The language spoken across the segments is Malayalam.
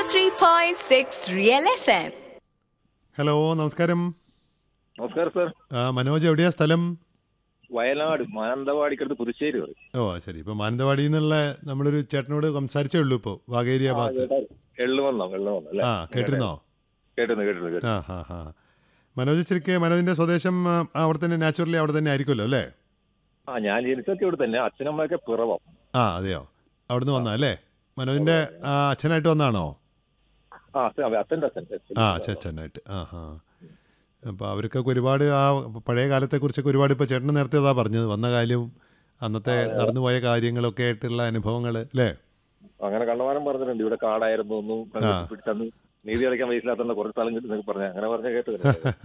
103.6 Real FM. ഹലോ നമസ്കാരം നമസ്കാരം സാർ ആ, മനോജ് എവിടെയാ സ്ഥലം വയനാട് മാനന്തവാടിക്കടുത്ത് പുതുശ്ശേരി പറയും ഓ ശരി ഇപ്പൊ മാനന്തവാടി എന്നുള്ള നമ്മളൊരു ചേട്ടനോട് സംസാരിച്ചേ ഉള്ളൂ ഇപ്പോ വാഗേരിയ ഭാഗത്ത് എള്ളു വന്നോ എള്ളു വന്നോ അല്ലേ ആ കേട്ടിരുന്നോ കേട്ടിരുന്നു കേട്ടിരുന്നു കേട്ടിരുന്നു. ആ ഹാ ഹാ മനോജ് ശരിക്ക് മനോജിന്റെ സ്വദേശം ആ, അവിടെ തന്നെ നാച്ചുറലി അവിടെ തന്നെ ആയിരിക്കുമല്ലോ അല്ലേ ആ ഞാൻ ജനിച്ചൊക്കെ ഇവിടെ തന്നെ അച്ഛനമ്മയൊക്കെ പിറവം ആ അതെയോ അവിടുന്ന് വന്നാ അല്ലേ മനോജിന്റെ ആ, അച്ഛനായിട്ട് വന്നാണോ ആ അച്ഛൻ അച്ഛൻ്റെ അച്ഛൻ അച്ഛൻ. ആ അച്ഛനായിട്ട് ആ ഹാ അപ്പോൾ അവർക്കൊക്കെ ഒരുപാട് ആ പഴയ കാലത്തെക്കുറിച്ചൊക്കെ ഒരുപാട് ഇപ്പോൾ ചേട്ടൻ നേരത്തെ അതാ പറഞ്ഞത് വന്ന കാര്യവും അന്നത്തെ നടന്നു പോയ കാര്യങ്ങളൊക്കെ ആയിട്ടുള്ള അനുഭവങ്ങൾ അല്ലേ അങ്ങനെ കണ്ടമാനം പറഞ്ഞിട്ടുണ്ട് ഇവിടെ കാടായിരുന്നു ഒന്നും പിടിച്ചന്ന് നീതി അടയ്ക്കാൻ വയസ്സിലാത്ത കുറച്ച് സ്ഥലം കിട്ടി എന്നൊക്കെ പറഞ്ഞു അങ്ങനെ പറഞ്ഞ കേട്ടു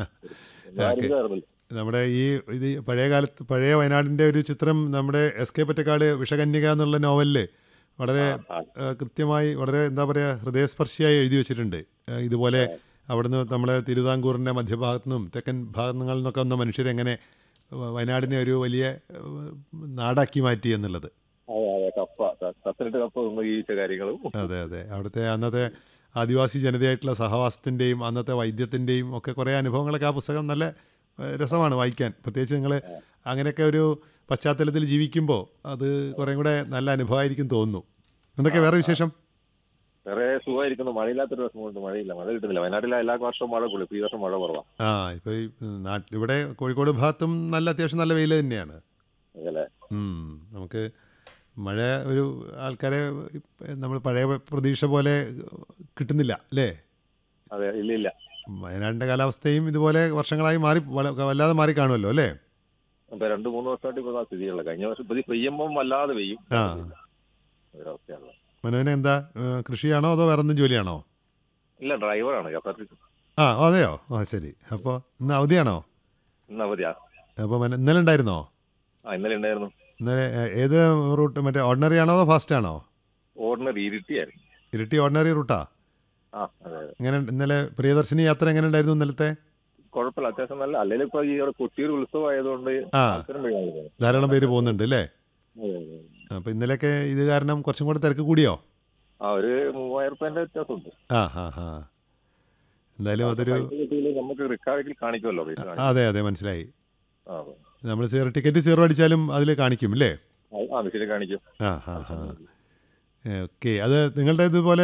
ആയിരുന്നില്ല നമ്മുടെ ഈ ഇത് ഈ പഴയ കാലത്ത് പഴയ വയനാടിൻ്റെ ഒരു ചിത്രം നമ്മുടെ എസ് കെ പറ്റക്കാട് വിഷകന്യക എന്നുള്ള നോവലില് വളരെ ആ. ആ, കൃത്യമായി വളരെ എന്താ പറയുക ഹൃദയസ്പർശിയായി എഴുതി വെച്ചിട്ടുണ്ട് ആ, ഇതുപോലെ അവിടുന്ന് നമ്മളെ തിരുവിതാംകൂറിൻ്റെ മധ്യഭാഗത്തു നിന്നും തെക്കൻ ഭാഗങ്ങളിൽ നിന്നൊക്കെ വന്ന മനുഷ്യരെങ്ങനെ വ- വയനാടിനെ ഒരു വലിയ ആ, നാടാക്കി മാറ്റി എന്നുള്ളത് അതെ അതെ കപ്പ കത്തിലിട്ട് കപ്പ ഒന്ന് ജീവിച്ച കാര്യങ്ങളും അതെ അതെ അവിടുത്തെ അന്നത്തെ ആദിവാസി ജനതയായിട്ടുള്ള സഹവാസത്തിൻ്റെയും അന്നത്തെ വൈദ്യത്തിൻ്റെയും ഒക്കെ കുറേ അനുഭവങ്ങളൊക്കെ ആ പുസ്തകം നല്ല ഏഹ്, രസമാണ് വായിക്കാൻ പ്രത്യേകിച്ച് നിങ്ങൾ അങ്ങനെയൊക്കെ ഒരു പശ്ചാത്തലത്തിൽ ജീവിക്കുമ്പോൾ അത് കുറേ കൂടെ നല്ല അനുഭവമായിരിക്കും തോന്നുന്നു എന്തൊക്കെ വേറെ വിശേഷം വേറെ സുഖമായിരിക്കുന്നു മഴയില്ലാത്തൊരു ദിവസം കൊണ്ട് മഴയില്ല മഴ കിട്ടുന്നില്ല വയനാട്ടിലെ എല്ലാ വർഷവും മഴ കൊള്ളു ഈ വർഷം മഴ കുറവാണ് ആ ഇപ്പോൾ ഈ നാട്ടിൽ ഇവിടെ കോഴിക്കോട് ഭാഗത്തും നല്ല അത്യാവശ്യം നല്ല വെയിൽ തന്നെയാണ് അല്ലേ ഉം, നമുക്ക് മഴ ഒരു ആൾക്കാരെ നമ്മൾ പഴയ പ്രതീക്ഷ പോലെ കിട്ടുന്നില്ല അല്ലേ അതെ ഇല്ല ഇല്ല വയനാടിൻ്റെ കാലാവസ്ഥയും ഇതുപോലെ വർഷങ്ങളായി മാറി വല- വല്ലാതെ മാറി കാണുമല്ലോ അല്ലേ ഇപ്പൊ രണ്ടു മൂന്ന് വർഷമായിട്ട് ഇപ്പൊ സ്ഥിതിയുള്ള കഴിഞ്ഞ വർഷം ഇപ്പൊ ഇത് പെയ്യുമ്പോൾ വല്ലാതെ പെയ്യും ആ. ഒരവസ്ഥയാണ് മനോവിന് എന്താ ഏഹ്, കൃഷിയാണോ അതോ വേറെ എന്തും ജോലിയാണോ ഇല്ല ഡ്രൈവറാണ് ഖത്തറിൽ ആ അതെയോ ആ ശരി അപ്പോൾ ഇന്ന് അവധിയാണോ ഇന്ന് അവധിയാ അപ്പോൾ മന ഇന്നലെ ഉണ്ടായിരുന്നോ ആ ഇന്നലെ ഉണ്ടായിരുന്നു ഇന്നലെ ഏഹ്, ഏത് റൂട്ട് മറ്റേ ഓർഡിനറി ആണോ അതോ ഫാസ്റ്റ് ആണോ ഓർഡിനറി ഇരുട്ടിയായിരുന്നു ഇരട്ടി ഓർഡിനറി റൂട്ടാ ആ അതെ അതെ എങ്ങനെ ഇന്നലെ പ്രിയദർശിനി യാത്ര എങ്ങനെ ഉണ്ടായിരുന്നു ഇന്നലത്തെ കുഴപ്പമില്ല അത്യാവശ്യം നല്ല അല്ലെങ്കിൽ ഇപ്പൊ ഈ ഇവിടെ കൊട്ടിയൂർ ഉത്സവം ആയതുകൊണ്ട് ആ. ആൾക്കാരും പെയ്യാതെ പോകും. ധാരാളം പേര് പോകുന്നുണ്ട് അല്ലേ അതെ, അതെ, അതെ. അപ്പോൾ ഇന്നലെയൊക്കെ ഇത് കാരണം കുറച്ചും കൂടെ തിരക്ക് കൂടിയോ ആ ഒരു മൂവായിരം റുപ്യന്റെ വ്യത്യാസമുണ്ട് ആ ഹാ ഹാ എന്തായാലും അതൊരു പൈസ കിട്ടിയില്ലെങ്കിൽ നമുക്ക് റിക്കാർഡിൽ കാണിക്കുമല്ലോ പൈസ ആ, കാണിക്കും. അതെ അതെ മനസ്സിലായി ആ, അതെ. നമ്മൾ സീറോ ടിക്കറ്റ് സീറോ അടിച്ചാലും അതിൽ കാണിക്കും അല്ലേ ആ, ആ ശരി കാണിക്കും ആ ഹാ ഹാ ഓക്കെ അത് നിങ്ങളുടെ ഇതുപോലെ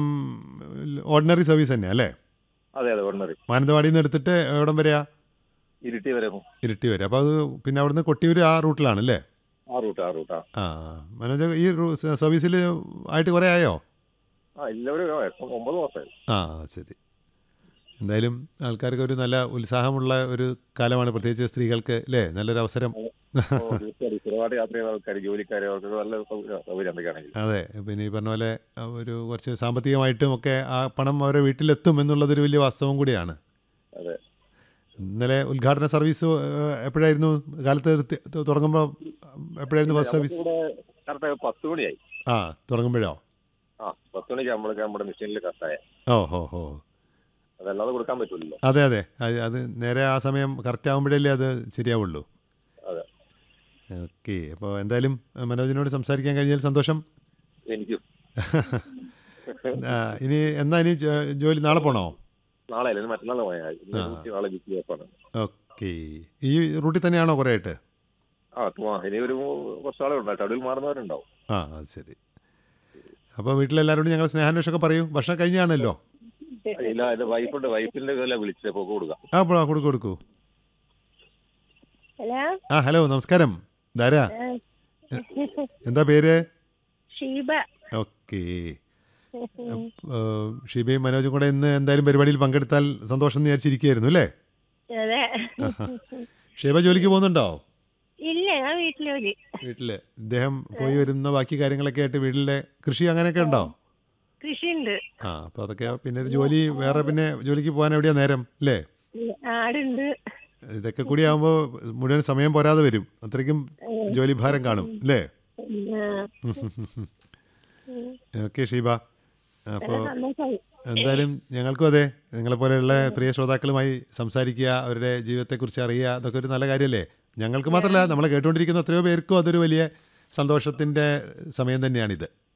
ഓർഡിനറി സർവീസ് തന്നെ അല്ലേ അതെ അതെ ഓർഡിനറി മാനന്തവാടിയിൽ നിന്ന് എടുത്തിട്ട് എവിടം വരെയാ ഇരുട്ടി വരെ പോകും ഇരിട്ടി വരെ അപ്പോൾ അത് പിന്നെ അവിടുന്ന് കൊട്ടിയൂർ ആ റൂട്ടിലാണ് അല്ലേ ആ റൂട്ട് ആ റൂട്ടാ ആ മനോജ് ഈ സർവീസിൽ ആയിട്ട് കുറേ ആയോ ആ എല്ലാവരും ആ, എട്ട് ഒമ്പത് മാസമായി ആ ശരി എന്തായാലും ആൾക്കാർക്ക് ഒരു നല്ല ഉത്സാഹമുള്ള ഒരു കാലമാണ് പ്രത്യേകിച്ച് സ്ത്രീകൾക്ക് അല്ലേ നല്ലൊരു അവസരം ഓ, തീർച്ചയായും സ്ഥിരമായിട്ട് യാത്ര ചെയ്യുന്ന ആൾക്കാർ ജോലിക്കാർ അവർക്ക് നല്ല സൗകര്യം സൗകര്യം എന്തൊക്കെയാണെങ്കിൽ അതെ പിന്നെ ഈ പറഞ്ഞ പോലെ ആ, ഒരു കുറച്ച് സാമ്പത്തികമായിട്ടും ഒക്കെ ആ പണം അവരെ വീട്ടിലെത്തും എന്നുള്ളതൊരു വലിയ വാസ്തവം കൂടിയാണ് അതെ ഇന്നലെ ഉദ്ഘാടന സർവീസ് ഏഹ്, എപ്പോഴായിരുന്നു കാലത്ത് നിർത്തി- തു- തുടങ്ങുമ്പോൾ എപ്പോഴായിരുന്നു ബസ് സർവീസ് ഇവിടെ കറക്റ്റ് പത്ത് മണിയായി ആ തുടങ്ങുമ്പോഴോ ആ പത്ത് മണിക്ക് നമ്മളൊക്കെ നമ്മുടെ മെഷീനിൽ കട്ടായ ഓ ഹോ ഹോ അതല്ലാതെ കൊടുക്കാൻ പറ്റില്ലല്ലോ അതെ അതെ അത് അത് നേരെ ആ സമയം കറക്റ്റ് ആകുമ്പോഴല്ലേ അത് ശരിയാവുള്ളൂ അതെ ഓക്കെ അപ്പോൾ എന്തായാലും അഹ് മനോജിനോട് സംസാരിക്കാൻ കഴിഞ്ഞാൽ സന്തോഷം എനിക്കും ആ, ഇനി എന്നാ ഇനി ജോ- ജോലി നാളെ പോണോ നാളെ അല്ല മറ്റന്നാൾ പോയാൽ ആ. നാളെ ബിസി ആപ്പാണ് ഓക്കെ ഈ റൂട്ടിൽ തന്നെയാണോ കുറേ ആയിട്ട് ആ തുവാ ഇനി ഒരു കുറച്ചാളെ ഉണ്ടാവും ഷെഡ്യൂൾ മാറുന്നവരുണ്ടാവും ആ അത് ശരി അപ്പോൾ വീട്ടിലെല്ലാവരോടും ഞങ്ങൾ സ്നേഹാന്വേഷമൊക്കെ പറയൂ ഭക്ഷണം കഴിഞ്ഞാണല്ലോ ഇല്ല എന്റെ വൈഫുണ്ട് വൈഫിന്റെ ഇതല്ല വിളിച്ചത് പോക്ക് കൊടുക്കാം ആ അപ്പോൾ കൊടുക്കൂ കൊടുക്കൂ ഹലോ ആ ഹലോ നമസ്കാരം ധാരാ എന്താ പേര് ഷീബ ഓക്കെ ഷിബയും മനോജും കൂടെ ഇന്ന് എന്തായാലും പരിപാടിയിൽ പങ്കെടുത്താൽ സന്തോഷം എന്ന് വിചാരിച്ചിരിക്കുകയായിരുന്നു അല്ലേ അതെ ഷീബ ജോലിക്ക് പോകുന്നുണ്ടോ ഇല്ല ഞാൻ വീട്ടില് ജോലി വീട്ടിൽ ഇദ്ദേഹം പോയി വരുന്ന ബാക്കി കാര്യങ്ങളൊക്കെ ആയിട്ട് വീട്ടിലെ കൃഷി അങ്ങനെയൊക്കെ ഉണ്ടോ കൃഷിയുണ്ട് ആ അപ്പോൾ അതൊക്കെ പിന്നെ ഒരു ജോലി വേറെ പിന്നെ ജോലിക്ക് പോകാൻ എവിടെയാ നേരം അല്ലേ ആടുണ്ട് ഇതൊക്കെ കൂടി ആകുമ്പോൾ മുഴുവൻ സമയം പോരാതെ വരും അത്രയ്ക്കും ജോലി ഭാരം കാണും അല്ലേ ആ, ഓക്കെ ഷീബ അപ്പോൾ സന്തോഷായി എന്തായാലും ഞങ്ങൾക്കും അതെ നിങ്ങളെ പോലെയുള്ള പ്രിയ ശ്രോതാക്കളുമായി സംസാരിക്കുക അവരുടെ ജീവിതത്തെക്കുറിച്ച് അറിയുക അതൊക്കെ ഒരു നല്ല കാര്യമല്ലേ ഞങ്ങൾക്ക് മാത്രമല്ല നമ്മളെ കേട്ടുകൊണ്ടിരിക്കുന്ന എത്രയോ പേർക്കും അതൊരു വലിയ സന്തോഷത്തിൻ്റെ സമയം തന്നെയാണിത്